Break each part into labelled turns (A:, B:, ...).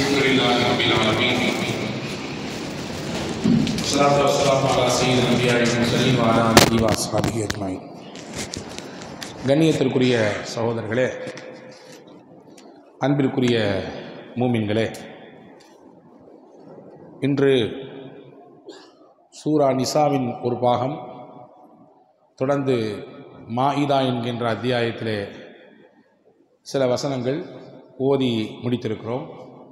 A: الحمد لله رب العالمين والصلاة والسلام على سيد الأنبياء والمرسلين وعلى آله وأصحابه أجمعين கண்ணியத்திற்குரிய சகோதரர்களே அன்பிற்குரிய மூமின்களே இன்று சூரா நிசாவின் ஒரு பாகம் தொடர்ந்து மாயிதா என்கின்ற அத்தியாயத்திலே சில வசனங்கள் ஓதி முடித்திருக்கிறோம்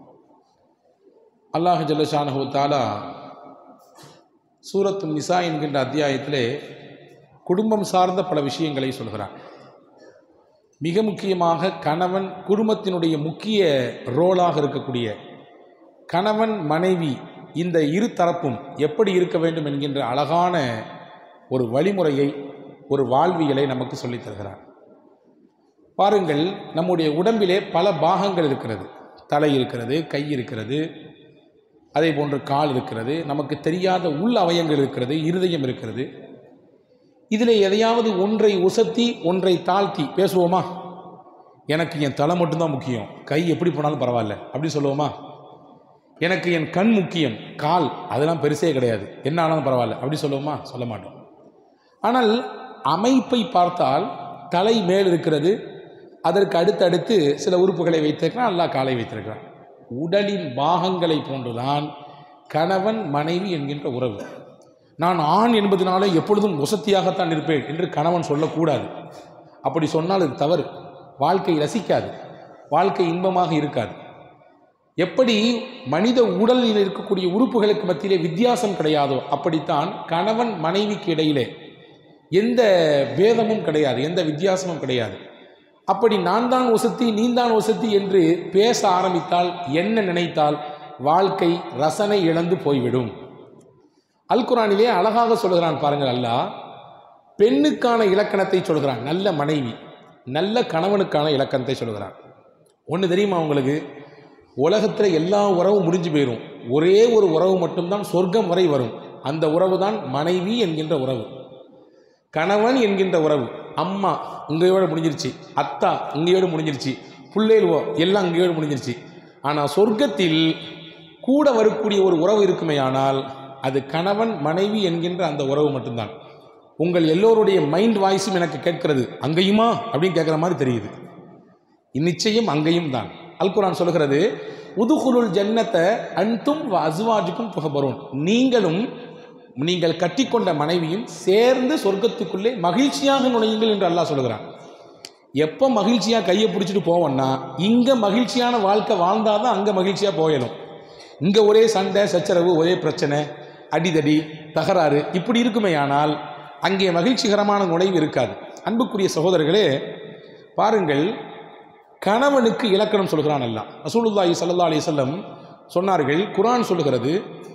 A: அல்லாஹ் ஜல்லஷானஹு தாலா சூரத்து நிசா என்கின்ற அத்தியாயத்திலே குடும்பம் சார்ந்த பல விஷயங்களை சொல்கிறார் மிக முக்கியமாக கணவன் குடும்பத்தினுடைய முக்கிய ரோலாக இருக்கக்கூடிய கணவன் மனைவி இந்த இரு தரப்பும் எப்படி இருக்க வேண்டும் என்கின்ற அழகான ஒரு வழிமுறையை ஒரு வாழ்வியலை நமக்கு சொல்லித் தருகிறார் பாருங்கள் நம்முடைய உடம்பிலே பல பாகங்கள் இருக்கிறது தலை இருக்கிறது கை இருக்கிறது அதே போன்று கால் இருக்கிறது நமக்கு தெரியாத உள் அவயங்கள் இருக்கிறது இருதயம் இருக்கிறது இதில் எதையாவது ஒன்றை உசத்தி ஒன்றை தாழ்த்தி பேசுவோமா எனக்கு என் தலை மட்டும்தான் முக்கியம் கை எப்படி போனாலும் பரவாயில்ல அப்படி சொல்லுவோமா எனக்கு என் கண் முக்கியம் கால் அதெல்லாம் பெருசே கிடையாது என்ன ஆனாலும் பரவாயில்ல அப்படி சொல்லுவோமா சொல்ல மாட்டோம் ஆனால் அமைப்பை பார்த்தால் தலை மேல் இருக்கிறது அதற்கு அடுத்தடுத்து சில உறுப்புகளை வைத்திருக்கிறான் அல்லாஹ் காலை வைத்திருக்கிறான் உடலின் பாகங்களை போன்றுதான் கணவன் மனைவி என்கின்ற உறவு நான் ஆண் என்பதனால எப்பொழுதும் உசத்தியாகத்தான் இருப்பேன் என்று கணவன் சொல்லக்கூடாது அப்படி சொன்னால் அது தவறு வாழ்க்கை ரசிக்காது வாழ்க்கை இன்பமாக இருக்காது எப்படி மனித உடலில் இருக்கக்கூடிய உறுப்புகளுக்கு மத்தியிலே வித்தியாசம் கிடையாதோ அப்படித்தான் கணவன் மனைவிக்கு இடையிலே எந்த பேதமும் கிடையாது எந்த வித்தியாசமும் கிடையாது அப்படி நான் தான் ஒசத்தி நீந்தான் ஒசத்தி என்று பேச ஆரம்பித்தால் என்ன நினைத்தால் வாழ்க்கை ரசனை இழந்து போய்விடும் அல் குரானிலே அழகாக சொல்கிறான் பாருங்கள் அல்லாஹ் பெண்ணுக்கான இலக்கணத்தை சொல்கிறான் நல்ல மனைவி நல்ல கணவனுக்கான இலக்கணத்தை சொல்கிறான் ஒன்று தெரியுமா உங்களுக்கு உலகத்தில் எல்லா உறவும் முடிஞ்சு போயிடும் ஒரே ஒரு உறவு மட்டும்தான் சொர்க்கம் வரை வரும் அந்த உறவு தான் மனைவி என்கின்ற உறவு கணவன் என்கின்ற உறவு அம்மா உங்கையோடு முடிஞ்சிருச்சு அத்தா உங்கையோடு முடிஞ்சிருச்சு பிள்ளைகளுவோ எல்லாம் அங்கேயோடு முடிஞ்சிருச்சு ஆனால் சொர்க்கத்தில் கூட வரக்கூடிய ஒரு உறவு இருக்குமே ஆனால் அது கணவன் மனைவி என்கின்ற அந்த உறவு மட்டும்தான் உங்கள் எல்லோருடைய மைண்ட் வாய்ஸும் எனக்கு கேட்கிறது அங்கேயுமா அப்படின்னு கேட்குற மாதிரி தெரியுது நிச்சயம் அங்கேயும் தான் அல்குரான் சொல்கிறது உதுகுலுல் ஜன்னத்தை அன்தும் அசுவாஜுக்கும் புகபரும் நீங்களும் நீங்கள் கட்டிக்கொண்ட மனைவியும் சேர்ந்து சொர்க்கத்துக்குள்ளே மகிழ்ச்சியாக நுழையுங்கள் என்று அல்லாஹ் சொல்கிறான் எப்போ மகிழ்ச்சியாக கையை பிடிச்சிட்டு போவோம்னா இங்கே மகிழ்ச்சியான வாழ்க்கை வாழ்ந்தால் தான் அங்கே மகிழ்ச்சியாக போயிடும் இங்கே ஒரே சண்டை சச்சரவு ஒரே பிரச்சனை அடிதடி தகராறு இப்படி இருக்குமே ஆனால் அங்கே மகிழ்ச்சிகரமான நுழைவு இருக்காது அன்புக்குரிய சகோதரர்களே பாருங்கள் கணவனுக்கு இலக்கணம் சொல்கிறான் அல்லாஹ் ரசூலுல்லாஹி சல்லா அலி சொல்லம் சொன்னார்கள் குரான் சொல்லுகிறது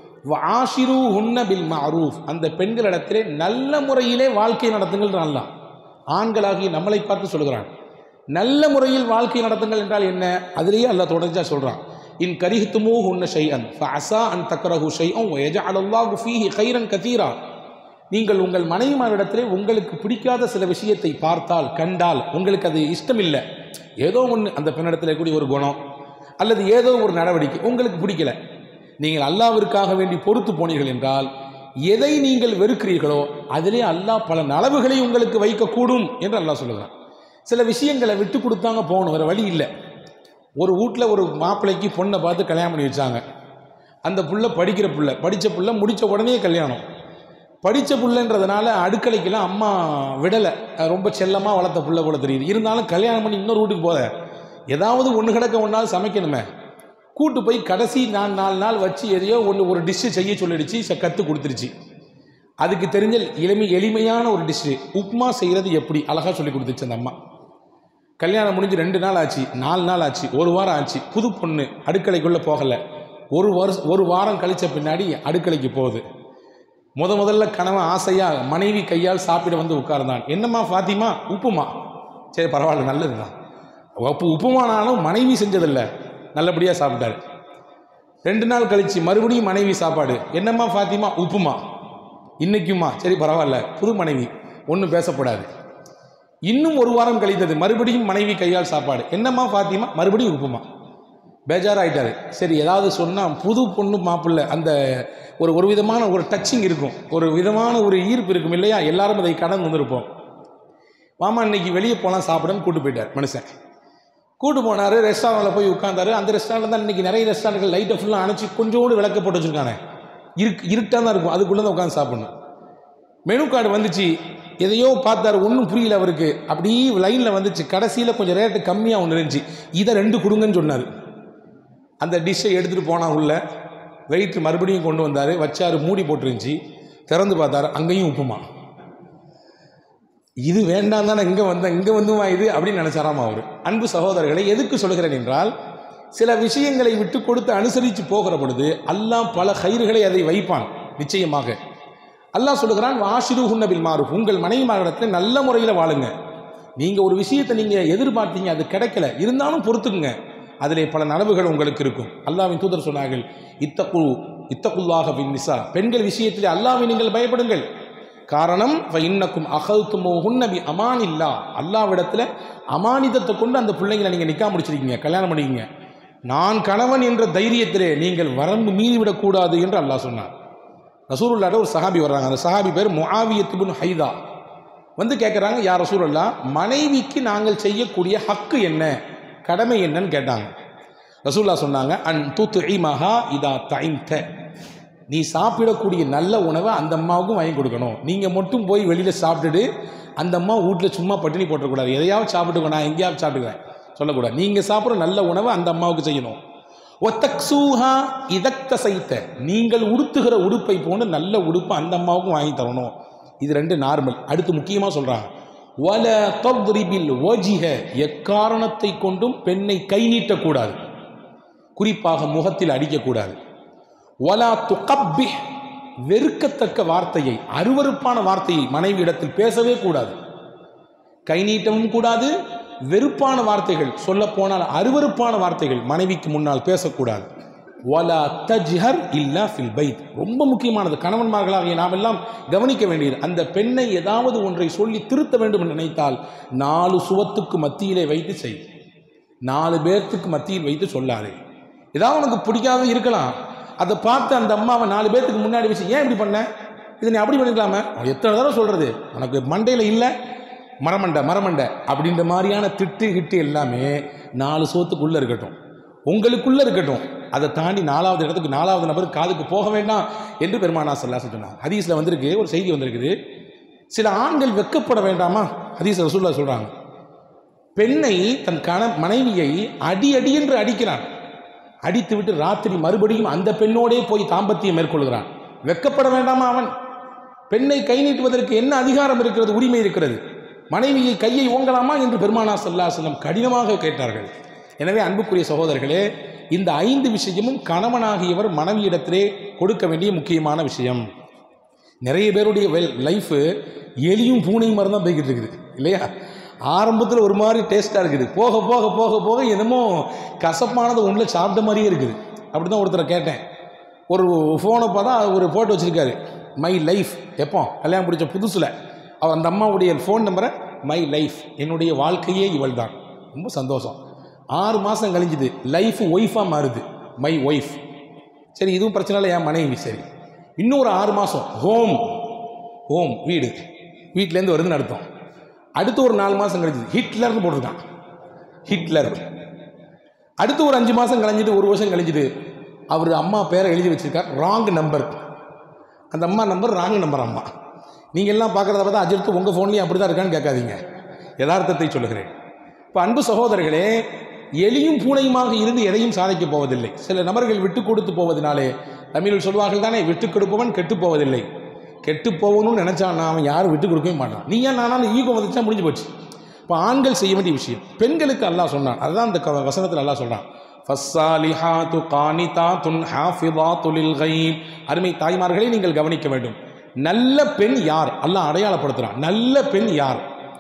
A: ஆஷிரு உன்ன பில் மஅரூஃப் அந்த பெண்களிடத்திலே நல்ல முறையிலே வாழ்க்கை நடத்துங்கள் அல்லாஹ் ஆண்களாகி நம்மளை பார்த்து சொல்கிறான் நல்ல முறையில் வாழ்க்கை நடத்துங்கள் என்றால் என்ன அதிலேயே அல்லாஹ் தொடர்ச்சியாக சொல்கிறான் இன் கரிஹத்துமூ உன்ன ஷைஅன் ஃபஅசா அன் தக்ரஹு ஷைஅன் வயஜஅல் அல்லாஹு ஃபீஹி கைரன் கதீரா நீங்கள் உங்கள் மனைவிமாரிடத்திலே உங்களுக்கு பிடிக்காத சில விஷயத்தை பார்த்தால் கண்டால் உங்களுக்கு அது இஷ்டம் இல்லை ஏதோ ஒன்று அந்த பெண்ணிடத்தில் கூடிய ஒரு குணம் அல்லது ஏதோ ஒரு நடவடிக்கை உங்களுக்கு பிடிக்கல நீங்கள் அல்லாவிற்காக வேண்டி பொறுத்து போனீர்கள் என்றால் எதை நீங்கள் வெறுக்கிறீர்களோ அதிலே அல்லாஹ் பல நலவுகளை உங்களுக்கு வைக்கக்கூடும் என்று அல்லாஹ் சொல்லுகிறான் சில விஷயங்களை விட்டு கொடுத்தாங்க போகணும் வேறு வழி இல்லை ஒரு வீட்டில் ஒரு மாப்பிள்ளைக்கு பொண்ணை பார்த்து கல்யாணம் பண்ணி வச்சாங்க அந்த புள்ள படிக்கிற புள்ள படித்த புள்ள முடித்த உடனே கல்யாணம் படித்த புள்ளன்றதுனால அடுக்கலைக்கெல்லாம் அம்மா விடலை ரொம்ப செல்லமாக வளர்த்த புள்ள போல தெரியுது இருந்தாலும் கல்யாணம் பண்ணி இன்னொரு வீட்டுக்கு போத ஏதாவது ஒன்று கிடக்க ஒன்றாவது சமைக்கணுமே கூட்டு போய் கடைசி நாலு நாலு நாள் வச்சு எதையோ ஒன்று ஒரு டிஷ்ஷு செய்ய சொல்லிடுச்சு கற்றுக் கொடுத்துருச்சு அதுக்கு தெரிஞ்ச எளிமை எளிமையான ஒரு டிஷ்ஷு உப்மா செய்கிறது எப்படி அழகாக சொல்லி கொடுத்துச்சு அந்த அம்மா கல்யாணம் முடிஞ்சு ரெண்டு நாள் ஆச்சு நாலு நாள் ஆச்சு ஒரு வாரம் ஆச்சு புது பொண்ணு அடுக்கலைக்குள்ளே போகலை ஒரு வருஷம் ஒரு வாரம் கழித்த பின்னாடி அடுக்கலைக்கு போகுது முத முதல்ல கணவன் ஆசையாக மனைவி கையால் சாப்பிட வந்து உட்கார்ந்தான் என்னம்மா ஃபாத்திமா உப்புமா சரி பரவாயில்ல நல்லது தான் உப்பு உப்புமானாலும் மனைவி செஞ்சதில்லை நல்லபடியாக சாப்பிட்டாரு ரெண்டு நாள் கழித்து மறுபடியும் மனைவி சாப்பாடு என்னம்மா ஃபாத்திமா உப்புமா இன்னைக்குமா சரி பரவாயில்ல புது மனைவி ஒன்றும் பேசப்படாது இன்னும் ஒரு வாரம் கழித்தது மறுபடியும் மனைவி கையால் சாப்பாடு என்னம்மா ஃபாத்திமா மறுபடியும் உப்புமா பேஜாராயிட்டாரு சரி ஏதாவது சொன்னால் புது பொண்ணு மாப்பிள்ளை அந்த ஒரு ஒரு விதமான ஒரு டச்சிங் இருக்கும் ஒரு விதமான ஒரு ஈர்ப்பு இருக்கும் இல்லையா எல்லாரும் அதை கடந்து வந்திருப்போம் மாமா இன்னைக்கு வெளியே போகலாம் சாப்பிடன்னு கூட்டு போயிட்டார் மனுஷன் கூட்டு போனார் ரெஸ்டாரண்ட்டில் போய் உட்காந்தாரு அந்த ரெஸ்டாரண்ட் தான் இன்னைக்கு நிறைய ரெஸ்டாரண்ட்கள் லைட்டை ஃபுல்லாக அணைச்சி கொஞ்சோண்டு விளக்க போட்டு வச்சுருக்காங்க இருக்கு இருட்டாக தான் இருக்கும் அதுக்குள்ளே தான் உட்காந்து சாப்பிடணும் மெனு கார்டு வந்துச்சு எதையோ பார்த்தாரு ஒன்றும் புரியல அவருக்கு அப்படியே லைனில் வந்துச்சு கடைசியில் கொஞ்சம் ரேட்டு கம்மியாக ஒன்று இருந்துச்சு இதை ரெண்டு கொடுங்கன்னு சொன்னார் அந்த டிஷ்ஷை எடுத்துகிட்டு போனா உள்ள வெயிட் மறுபடியும் கொண்டு வந்தார் வச்சாரு மூடி போட்டுருந்துச்சு திறந்து பார்த்தாரு அங்கேயும் உப்புமா இது வேண்டாம் தானே இங்கே வந்தேன் இங்கே வந்துமா இது அப்படின்னு நினச்சாராமா அவர் அன்பு சகோதரர்களை எதுக்கு சொல்கிறேன் என்றால் சில விஷயங்களை விட்டு கொடுத்து அனுசரித்து போகிற பொழுது அல்லாஹ் பல கயிறுகளை அதை வைப்பான் நிச்சயமாக அல்லாஹ் சொல்லுகிறான் வாஷிரு ஹுன்னபில் மாறு உங்கள் மனைவிமாரிடத்தில் நல்ல முறையில் வாழுங்க நீங்கள் ஒரு விஷயத்தை நீங்கள் எதிர்பார்த்தீங்க அது கிடைக்கல இருந்தாலும் பொறுத்துக்குங்க அதிலே பல நனவுகள் உங்களுக்கு இருக்கும் அல்லாவின் தூதர் சொன்னார்கள் இத்தகு இத்தகுல்லாக பின் நிசா பெண்கள் விஷயத்திலே அல்லாவை நீங்கள் பயப்படுங்கள் காரணம் இன்னக்கும் அகல்துமோ ஹுன்னபி அமானில்லா அல்லாவிடத்தில் அமானிதத்தை கொண்டு அந்த பிள்ளைங்களை நீங்கள் நிக்கா முடிச்சிருக்கீங்க கல்யாணம் பண்ணிக்கிங்க நான் கணவன் என்ற தைரியத்திலே நீங்கள் வரம்பு மீறி விடக்கூடாது என்று அல்லாஹ் சொன்னார் ரசூலுல்லாட ஒரு சஹாபி வர்றாங்க அந்த சஹாபி பேர் முஆவியத்துபின் ஹைதா வந்து கேட்குறாங்க யார் ரசூலுல்லா மனைவிக்கு நாங்கள் செய்யக்கூடிய ஹக்கு என்ன கடமை என்னன்னு கேட்டாங்க ரசூல்லா சொன்னாங்க அன் தூத்து மகா இதா தைம்த நீ சாப்பிடக்கூடிய நல்ல உணவை அந்த அம்மாவுக்கும் வாங்கி கொடுக்கணும் நீங்கள் மட்டும் போய் வெளியில் சாப்பிட்டுட்டு அந்த அம்மா வீட்டில் சும்மா பட்டினி போட்டக்கூடாது எதையாவது சாப்பிட்டுக்கோ நான் எங்கேயாவது சாப்பிட்டுக்கிறேன் சொல்லக்கூடாது நீங்கள் சாப்பிட்ற நல்ல உணவை அந்த அம்மாவுக்கு செய்யணும் ஒத்தக்ஸூஹா இதக்த சைத்த நீங்கள் உடுத்துகிற உடுப்பை போன்று நல்ல உடுப்பை அந்த அம்மாவுக்கும் வாங்கி தரணும் இது ரெண்டு நார்மல் அடுத்து முக்கியமாக சொல்கிறாங்க வல தப்ரிபில் ஓஜிக எக்காரணத்தை கொண்டும் பெண்ணை கை நீட்டக்கூடாது குறிப்பாக முகத்தில் அடிக்கக்கூடாது வலா துகப்பி வெறுக்கத்தக்க வார்த்தையை அருவருப்பான வார்த்தையை மனைவி இடத்தில் பேசவே கூடாது கை நீட்டவும் கூடாது வெறுப்பான வார்த்தைகள் சொல்ல போனால் அருவருப்பான வார்த்தைகள் மனைவிக்கு முன்னால் பேசக்கூடாது வலா தஜ்ஹர் இல்லா ஃபில் பைத் ரொம்ப முக்கியமானது கணவன்மார்களாகிய நாம் எல்லாம் கவனிக்க வேண்டியது அந்த பெண்ணை ஏதாவது ஒன்றை சொல்லி திருத்த வேண்டும் என்று நினைத்தால் நாலு சுவத்துக்கு மத்தியிலே வைத்து செய் நாலு பேர்த்துக்கு மத்தியில் வைத்து சொல்லாதே ஏதாவது உனக்கு பிடிக்காத இருக்கலாம் அதை பார்த்து அந்த அம்மாவை நாலு பேர்த்துக்கு முன்னாடி வச்சு ஏன் இப்படி பண்ண இதை நீ அப்படி பண்ணிக்கலாமே அவன் எத்தனை தடவை சொல்கிறது உனக்கு மண்டையில் இல்லை மரமண்டை மரமண்டை அப்படின்ற மாதிரியான திட்டு கிட்டு எல்லாமே நாலு சோத்துக்குள்ளே இருக்கட்டும் உங்களுக்குள்ளே இருக்கட்டும் அதை தாண்டி நாலாவது இடத்துக்கு நாலாவது நபர் காதுக்கு போக வேண்டாம் என்று பெருமானா சல்லாஸ் சொன்னாங்க ஹதீஸில் வந்திருக்கு ஒரு செய்தி வந்திருக்குது சில ஆண்கள் வெக்கப்பட வேண்டாமா ஹதீஸ் ரசூல்லா சொல்கிறாங்க பெண்ணை தன் கண மனைவியை அடி அடி என்று அடிக்கிறான் அடித்துவிட்டு ராத்திரி மறுபடியும் அந்த பெண்ணோடே போய் தாம்பத்தியம் மேற்கொள்கிறான் வெக்கப்பட வேண்டாமா அவன் பெண்ணை கை நீட்டுவதற்கு என்ன அதிகாரம் இருக்கிறது உரிமை இருக்கிறது மனைவியை கையை ஓங்கலாமா என்று பெருமானா சல்லா செல்லம் கடினமாக கேட்டார்கள் எனவே அன்புக்குரிய சகோதரர்களே இந்த ஐந்து விஷயமும் கணவனாகியவர் மனைவியிடத்திலே கொடுக்க வேண்டிய முக்கியமான விஷயம் நிறைய பேருடைய வெல் லைஃபு எலியும் பூனையும் மாதிரி தான் போய்கிட்டு இருக்குது இல்லையா ஆரம்பத்தில் ஒரு மாதிரி டேஸ்ட்டாக இருக்குது போக போக போக போக என்னமோ கசப்பானது உள்ள சாப்பிட்ட மாதிரியே இருக்குது அப்படி தான் ஒருத்தரை கேட்டேன் ஒரு ஃபோனை பார்த்தா ஒரு போட்டு வச்சுருக்காரு மை லைஃப் எப்போ கல்யாணம் பிடிச்ச புதுசில் அவர் அந்த அம்மாவுடைய ஃபோன் நம்பரை மை லைஃப் என்னுடைய வாழ்க்கையே இவள் தான் ரொம்ப சந்தோஷம் ஆறு மாதம் கழிஞ்சுது லைஃப் ஒய்ஃபாக மாறுது மை ஒய்ஃப் சரி இதுவும் பிரச்சனை இல்லை என் மனைவி சரி இன்னும் ஒரு ஆறு மாதம் ஹோம் ஹோம் வீடு வீட்டிலேருந்து வருதுன்னு அர்த்தம் அடுத்து ஒரு நாலு மாதம் கழிஞ்சுது ஹிட்லர்னு போட்டிருக்கான் ஹிட்லர் அடுத்து ஒரு அஞ்சு மாதம் கழிஞ்சிட்டு ஒரு வருஷம் கழிஞ்சிட்டு அவர் அம்மா பேரை எழுதி வச்சிருக்கார் ராங் நம்பர் அந்த அம்மா நம்பர் ராங் நம்பர் அம்மா நீங்கள் எல்லாம் பார்க்குறத பார்த்தா அஜித்து உங்கள் ஃபோன்லேயும் அப்படி தான் இருக்கான்னு கேட்காதீங்க யதார்த்தத்தை சொல்லுகிறேன் இப்போ அன்பு சகோதரர்களே எலியும் பூனையுமாக இருந்து எதையும் சாதிக்கப் போவதில்லை சில நபர்கள் விட்டு கொடுத்து போவதனாலே தமிழில் சொல்வார்கள் தானே விட்டு கொடுப்பவன் கெட்டு போவதில்லை கெட்டு போகணும்னு நினச்சான் அவன் யாரும் விட்டு கொடுக்கவே மாட்டான் நீ ஏன் நானும் ஈகோ வந்துச்சா முடிஞ்சு போச்சு இப்போ ஆண்கள் செய்ய வேண்டிய விஷயம் பெண்களுக்கு அல்லாஹ் சொன்னான் அதுதான் அந்த க- வசனத்தில் அல்லாஹ் சொல்கிறான் ஃபஸ்ஸாலிஹாத்து கானிதாத்துன் ஹாஃபிதாத்து லில் கைப் அருமை தாய்மார்களை நீங்கள் கவனிக்க வேண்டும் நல்ல பெண் யார் அல்லாஹ் அடையாளப்படுத்துகிறான் நல்ல பெண் யார்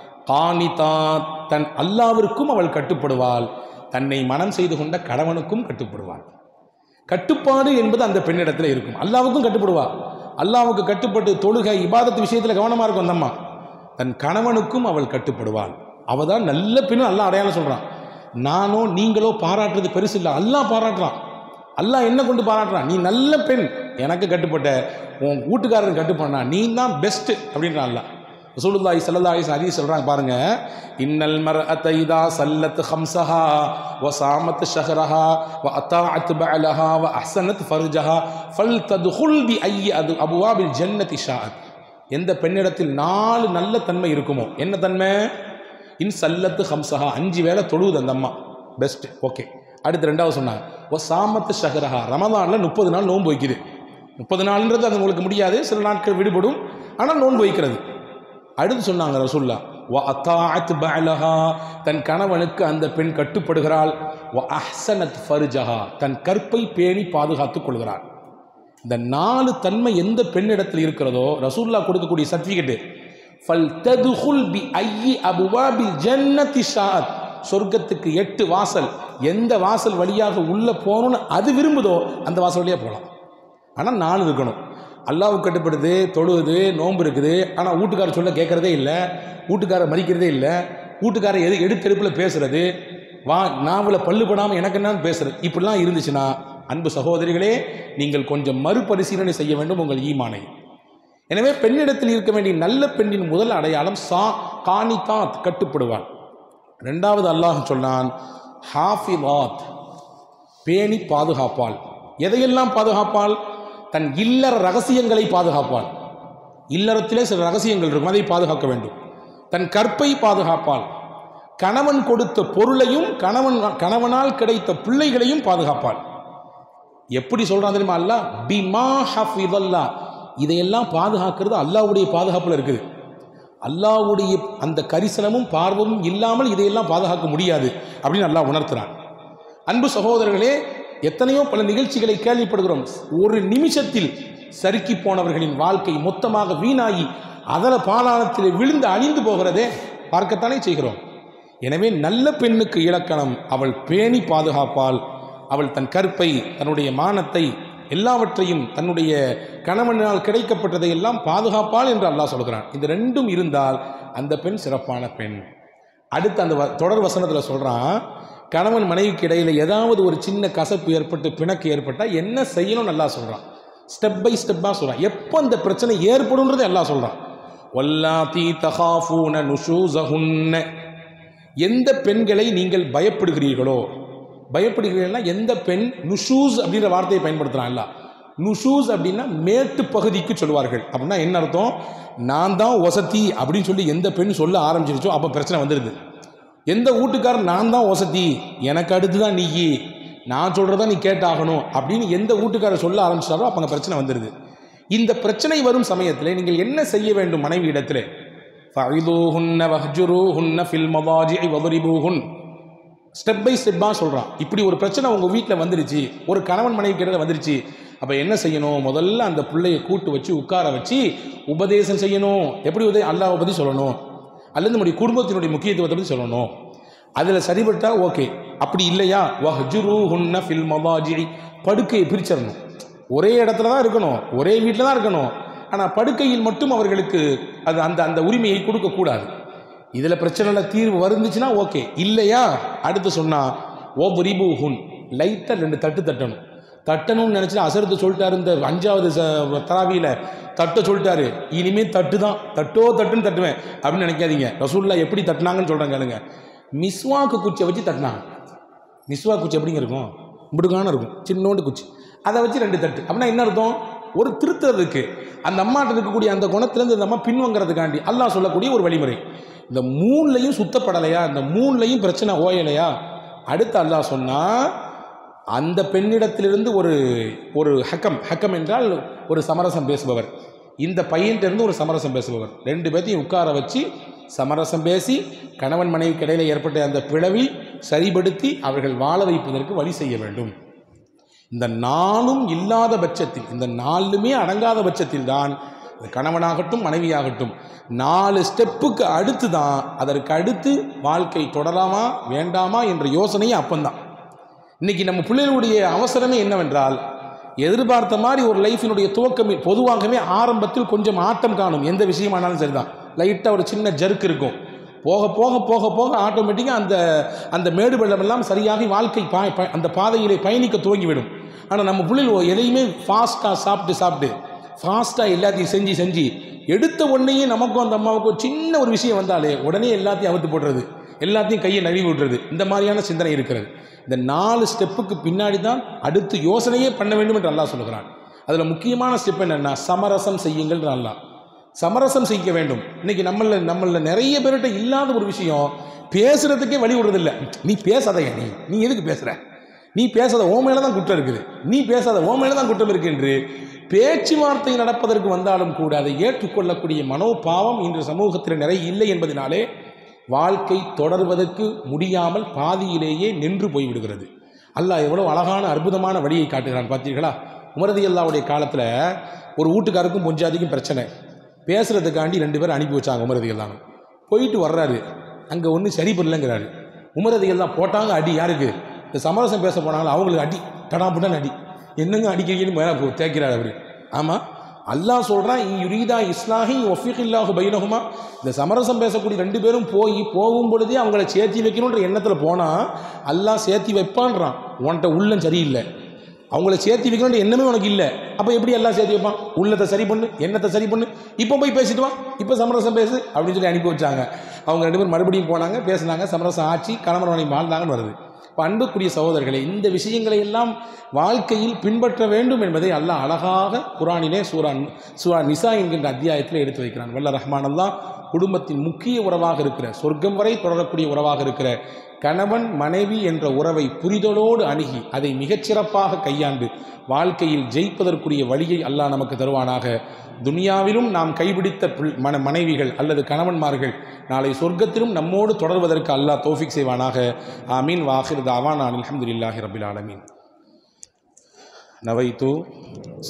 A: கானிதா தன் அல்லாவிற்கும் அவள் கட்டுப்படுவாள் தன்னை மனம் செய்து கொண்ட கணவனுக்கும் கட்டுப்படுவாள் கட்டுப்பாடு என்பது அந்த பெண்ணிடத்தில் இருக்கும் அல்லாவுக்கும் கட்டுப்படுவா அல்லாவுக்கு கட்டுப்பட்டு தொழுகை இபாதத்து விஷயத்தில் கவனமாக இருக்கும் அந்த அம்மா தன் கணவனுக்கும் அவள் கட்டுப்படுவாள் அவள் தான் நல்ல பெண்ணு அல்லாஹ் அடையாளம் சொல்கிறான் நானோ நீங்களோ பாராட்டுறது பெருசு இல்லை அல்லாஹ் பாராட்டுறான் அல்லாஹ் என்ன கொண்டு பாராட்டுறான் நீ நல்ல பெண் எனக்கு கட்டுப்பட்ட உன் வீட்டுக்காரருக்கு கட்டுப்பண்ணா நீ தான் பெஸ்ட் அப்படின்றான் அல்லாஹ் ரசூலுல்லாஹி ஸல்லல்லாஹு அலைஹி ஹதீஸ் சொல்றாங்க பாருங்க இன்னல் மர்அத இதா சல்லத் ஹம்ஸஹா வ சாமத் ஷஹரஹா வ அத்தாஅத் பஅலஹா வ அஹ்ஸனத் ஃபர்ஜஹா ஃபல் தத்ஹுல் பி ஐயி அது அபுவாபில் ஜன்னதி ஷாஅத் எந்த பெண்ணிடத்தில் நாலு நல்ல தன்மை இருக்குமோ என்ன தன்மை இன் சல்லத்து ஹம்சஹா அஞ்சு வேளை தொழுவுது அந்த அம்மா பெஸ்ட் ஓகே அடுத்து ரெண்டாவது சொன்னாங்க ஓ சாமத்து ஷஹரஹா ரமதானில் முப்பது நாள் நோன்பு வைக்குது முப்பது நாள்ன்றது அது உங்களுக்கு முடியாது சில நாட்கள் விடுபடும் ஆனால் நோன்பு வைக்கிறது அடுத்து சொன்னாங்க ரசூல்லா வ அத்தாஅத் பஅலஹா தன் கணவனுக்கு அந்த பெண் கட்டுப்படுகிறாள் வ அஹ்சனத் ஃபர்ஜஹா தன் கற்பை பேணி பாதுகாத்துக் கொள்கிறாள் இந்த நாலு தன்மை எந்த பெண்ணிடத்தில் இருக்கிறதோ ரசூல்லா கொடுக்கக்கூடிய சர்டிஃபிகேட்டு ஃபல் ததுஹுல் பி ஐயி அபுவாபில் ஜன்னதி ஷாத் சொர்க்கத்துக்கு எட்டு வாசல் எந்த வாசல் வழியாக உள்ளே போகணும்னு அது விரும்புதோ அந்த வாசல் வழியாக போகலாம் ஆனால் நாலு இருக்கணும் அல்லாவுக்கு கட்டுப்படுது தொழுகுது நோன்பு இருக்குது ஆனால் வீட்டுக்காரர் சொல்ல கேட்குறதே இல்லை வீட்டுக்காரர் மதிக்கிறதே இல்லை வீட்டுக்காரர் எது எடுத்தெடுப்பில் பேசுறது வா நாவல பல்லு படாமல் எனக்கு என்னன்னு பேசுறது இப்படிலாம் இருந்துச்சுன்னா அன்பு சகோதரிகளே நீங்கள் கொஞ்சம் மறுபரிசீலனை செய்ய வேண்டும் உங்கள் ஈமானை எனவே பெண்ணிடத்தில் இருக்க வேண்டிய நல்ல பெண்ணின் முதல் அடையாளம் சா காணிதாத் கட்டுப்படுவாள் ரெண்டாவது அல்லாஹ் சொன்னான் ஹாஃபிலாத் பேணி பாதுகாப்பாள் எதையெல்லாம் பாதுகாப்பாள் தன் இல்லற ரகசியங்களை பாதுகாப்பாள் இல்லறத்திலே சில ரகசியங்கள் இருக்கும் அதை பாதுகாக்க வேண்டும் தன் கற்பை பாதுகாப்பாள் கணவன் கொடுத்த பொருளையும் கணவன் கணவனால் கிடைத்த பிள்ளைகளையும் பாதுகாப்பாள் எப்படி சொல்றான் தெரியுமா அல்லா பிமா ஹஃபிதல்லா இதையெல்லாம் பாதுகாக்கிறது அல்லாஹ்வுடைய பாதுகாப்புல இருக்குது அல்லாஹ்வுடைய அந்த கரிசனமும் பார்வமும் இல்லாமல் இதையெல்லாம் பாதுகாக்க முடியாது அப்படின்னு அல்லாஹ் உணர்த்துறான் அன்பு சகோதரர்களே எத்தனையோ பல நிகழ்ச்சிகளை கேள்விப்படுகிறோம் ஒரு நிமிஷத்தில் சறுக்கி போனவர்களின் வாழ்க்கை மொத்தமாக வீணாகி அதல பாலாளத்தில் விழுந்து அழிந்து போகிறதே பார்க்கத்தானே செய்கிறோம் எனவே நல்ல பெண்ணுக்கு இலக்கணம் அவள் பேணி பாதுகாப்பால் அவள் தன் கற்பை தன்னுடைய மானத்தை எல்லாவற்றையும் தன்னுடைய கணவனால் கிடைக்கப்பட்டதை எல்லாம் பாதுகாப்பாள் என்று அல்லாஹ் சொல்கிறான் இந்த ரெண்டும் இருந்தால் அந்த பெண் சிறப்பான பெண் அடுத்து அந்த வ- தொடர் வசனத்தில் சொல்கிறான் கணவன் மனைவிக்கு இடையில் ஏதாவது ஒரு சின்ன கசப்பு ஏற்பட்டு பிணக்கு ஏற்பட்டால் என்ன செய்யணும் நல்லா சொல்கிறான் ஸ்டெப் பை ஸ்டெப்பாக சொல்கிறான் எப்போ அந்த பிரச்சனை ஏற்படும்ன்றதை எல்லாம் சொல்கிறான் வல்லாத்தி தகாஃபூன நுஷூசஹுன்ன எந்த பெண்களை நீங்கள் பயப்படுகிறீர்களோ பயப்படுகிறீர்கள்னா எந்த பெண் நுஷூஸ் அப்படின்ற வார்த்தையை பயன்படுத்துகிறான்ல நுஷூஸ் அப்படின்னா மேட்டு பகுதிக்கு சொல்லுவார்கள் அப்படின்னா என்ன அர்த்தம் நான் தான் வசதி அப்படின்னு சொல்லி எந்த பெண் சொல்ல ஆரம்பிச்சிருச்சோ அப்போ பிரச்சனை வந்துடுது எந்த வீட்டுக்காரர் நான் தான் வசதி எனக்கு அடுத்து தான் நீ நான் சொல்கிறதா நீ கேட்டாகணும் அப்படின்னு எந்த வீட்டுக்காரர் சொல்ல ஆரம்பிச்சாரோ அப்போ அங்கே பிரச்சனை வந்துடுது இந்த பிரச்சனை வரும் சமயத்தில் நீங்கள் என்ன செய்ய வேண்டும் மனைவி இடத்துல ஃபஇதூஹுன்ன வஹ்ஜுரூஹுன்ன ஃபில் மதாஜிஇ வதுரிபூஹுன் ஸ்டெப் பை ஸ்டெப்பாக சொல்கிறான் இப்படி ஒரு பிரச்சனை உங்கள் வீட்டில் வந்துருச்சு ஒரு கணவன் மனைவி கிட்ட வந்துருச்சு அப்போ என்ன செய்யணும் முதல்ல அந்த பிள்ளையை கூட்டு வச்சு உட்கார வச்சு உபதேசம் செய்யணும் எப்படி உதவி அல்லாஹ்வை பற்றி சொல்லணும் அல்லது நம்முடைய குடும்பத்தினுடைய முக்கியத்துவத்தை பற்றி சொல்லணும் அதில் சரிபட்டா ஓகே அப்படி இல்லையா வஹ்ஜுரு ஹுன்ன ஃபில் மவாஜி படுக்கையை பிரிச்சிடணும் ஒரே இடத்துல தான் இருக்கணும் ஒரே வீட்டில் தான் இருக்கணும் ஆனால் படுக்கையில் மட்டும் அவர்களுக்கு அது அந்த அந்த உரிமையை கொடுக்கக்கூடாது இதில் பிரச்சனையில் தீர்வு வருந்துச்சுன்னா ஓகே இல்லையா அடுத்து சொன்னால் ஓ புரிபு ஹுன் லைட்டாக ரெண்டு தட்டு தட்டணும் தட்டணும்னு நினச்சிட்டு அசரத்து சொல்லிட்டாரு இந்த அஞ்சாவது ச- தராவியில் தட்ட சொல்லிட்டாரு இனிமேல் தட்டு தான் தட்டோ தட்டுன்னு தட்டுவேன் அப்படின்னு நினைக்காதீங்க ரசூல்லா எப்படி தட்டினாங்கன்னு சொல்கிறேன் கேளுங்க மிஸ்வாக்கு குச்சியை வச்சு தட்டினாங்க மிஸ்வா குச்சி எப்படிங்க இருக்கும் இப்படிக்கான இருக்கும் சின்னோண்டு குச்சி அதை வச்சு ரெண்டு தட்டு அப்படின்னா என்ன அர்த்தம் ஒரு திருத்துறதுக்கு அந்த அம்மாட்ட இருக்கக்கூடிய அந்த குணத்திலேருந்து இந்த அம்மா பின்வங்கிறதுக்காண்டி அல்லாஹ் சொல்லக்கூடிய ஒரு வழிமுறை இந்த மூணுலையும் சுத்தப்படலையா இந்த மூணுலையும் பிரச்சனை ஓயலையா அடுத்து அல்லாஹ் சொன்னா அந்த பெண்ணிடத்திலிருந்து ஒரு ஒரு ஹக்கம் ஹக்கம் என்றால் ஒரு சமரசம் பேசுபவர் இந்த பையன்கிட்ட இருந்து ஒரு சமரசம் பேசுபவர் ரெண்டு பேர்த்தையும் உட்கார வச்சு சமரசம் பேசி கணவன் மனைவிக்கு இடையில ஏற்பட்ட அந்த பிளவி சரிபடுத்தி அவர்கள் வாழ வைப்பதற்கு வழி செய்ய வேண்டும் இந்த நாளும் இல்லாத பட்சத்தில் இந்த நாலுமே அடங்காத பட்சத்தில் தான் இந்த கணவனாகட்டும் மனைவியாகட்டும் நாலு ஸ்டெப்புக்கு அடுத்து தான் அதற்கு அடுத்து வாழ்க்கை தொடராமா வேண்டாமா என்ற யோசனையே அப்பந்தான் இன்னைக்கு நம்ம பிள்ளைகளுடைய அவசரமே என்னவென்றால் எதிர்பார்த்த மாதிரி ஒரு லைஃபினுடைய துவக்கம் பொதுவாகவே ஆரம்பத்தில் கொஞ்சம் ஆட்டம் காணும் எந்த விஷயமானாலும் சரிதான் லைட்டாக ஒரு சின்ன ஜர்க் இருக்கும் போக போக போக போக ஆட்டோமேட்டிக்காக அந்த அந்த மேடு பள்ளம் எல்லாம் சரியாகி வாழ்க்கை பா ப- அந்த பாதையிலே பயணிக்க துவங்கிவிடும் ஆனால் நம்ம பிள்ளைகள் எதையுமே ஃபாஸ்ட்டாக சாப்பிட்டு சாப்பிட்டு ஃபாஸ்ட்டாக எல்லாத்தையும் செஞ்சு செஞ்சு எடுத்த உடனேயே நமக்கும் அந்த அம்மாவுக்கும் ஒரு சின்ன ஒரு விஷயம் வந்தாலே உடனே எல்லாத்தையும் அவுத்து போடுறது எல்லாத்தையும் கையை நழுவி விடுறது இந்த மாதிரியான சிந்தனை இருக்கிறது இந்த நாலு ஸ்டெப்புக்கு பின்னாடி தான் அடுத்து யோசனையே பண்ண வேண்டும் என்று அல்லாஹ் சொல்லுகிறான் அதில் முக்கியமான ஸ்டெப் என்னென்னா சமரசம் செய்யுங்கள் அல்லாஹ் சமரசம் செய்ய வேண்டும் இன்னைக்கு நம்மள நம்மள நிறைய பேர்கிட்ட இல்லாத ஒரு விஷயம் பேசுறதுக்கே வழி விடுறதில்ல நீ பேசாதயா நீ நீ எதுக்கு பேசுற நீ பேசாத ஓ மேல தான் குற்றம் இருக்குது நீ பேசாத ஓ மேல தான் குற்றம் இருக்கு என்று பேச்சுவார்த்தை நடப்பதற்கு வந்தாலும் கூட அதை ஏற்றுக்கொள்ளக்கூடிய மனோபாவம் இன்று சமூகத்தில் நிறைய இல்லை என்பதனாலே வாழ்க்கை தொடர்வதற்கு முடியாமல் பாதியிலேயே நின்று போய்விடுகிறது அல்லாஹ் எவ்வளவு அழகான அற்புதமான வழியை காட்டுகிறான் பார்த்தீர்களா உமரதி அல்லாவுடைய காலத்தில் ஒரு வீட்டுக்காருக்கும் பொஞ்சாதிக்கும் பிரச்சனை பேசுறதுக்காண்டி ரெண்டு பேரும் அனுப்பி வச்சாங்க உமரதி எல்லாம் போயிட்டு வர்றாரு அங்கே ஒன்றும் சரி பண்ணலங்கிறாரு உமரதி எல்லாம் போட்டாங்க அடி யாருக்கு இந்த சமரசம் பேச போனாங்களோ அவங்களுக்கு அடி டடா புட்டான் அடி என்னங்க அடிக்கிறீங்கன்னு மேலே போ தேய்க்கிறார் அவர் ஆமாம் அல்லாஹ் சொல்கிறான் யுரீதா இஸ்லாஹி ஒஃபிகில்லாஹு பைனகுமா இந்த சமரசம் பேசக்கூடிய ரெண்டு பேரும் போய் போகும் பொழுதே அவங்கள சேர்த்தி வைக்கணுன்ற எண்ணத்தில் போனால் அல்லாஹ் சேர்த்தி வைப்பான்றான் உன்கிட்ட உள்ளம் சரியில்லை அவங்கள சேர்த்தி வைக்கணுன்ற எண்ணமே உனக்கு இல்லை அப்போ எப்படி எல்லாம் சேர்த்து வைப்பான் உள்ளத்தை சரி பண்ணு எண்ணத்தை சரி பண்ணு இப்போ போய் பேசிட்டு வா இப்போ சமரசம் பேசு அப்படின்னு சொல்லி அனுப்பி வச்சாங்க அவங்க ரெண்டு பேரும் மறுபடியும் போனாங்க பேசுனாங்க சமரசம் ஆட்சி கணவன் மனைவி வாழ்ந்தாங்கன்னு வருது இப்போ அன்புக்குரிய சகோதரர்களே இந்த விஷயங்களை எல்லாம் வாழ்க்கையில் பின்பற்ற வேண்டும் என்பதை அல்லாஹ் அழகாக குரானிலே சூரா சூரா நிசா என்கின்ற அத்தியாயத்தில் எடுத்து வைக்கிறான் வல்ல ரஹ்மான் அல்லாஹ் குடும்பத்தின் முக்கிய உறவாக இருக்கிற சொர்க்கம் வரை தொடரக்கூடிய உறவாக இருக்கிற கணவன் மனைவி என்ற உறவை புரிதலோடு அணுகி அதை மிகச்சிறப்பாக கையாண்டு வாழ்க்கையில் ஜெயிப்பதற்குரிய வழியை அல்லாஹ் நமக்கு தருவானாக துனியாவிலும் நாம் கைபிடித்த பிள்- மன மனைவிகள் அல்லது கணவன்மார்கள் நாளை சொர்க்கத்திலும் நம்மோடு தொடர்வதற்கு அல்லாஹ் தௌஃபிக் செய்வானாக ஆமீன் வாஹிர் தாவான் அல்ஹம்துலில்லாஹி ரபில் ஆலமீன் நவைத்து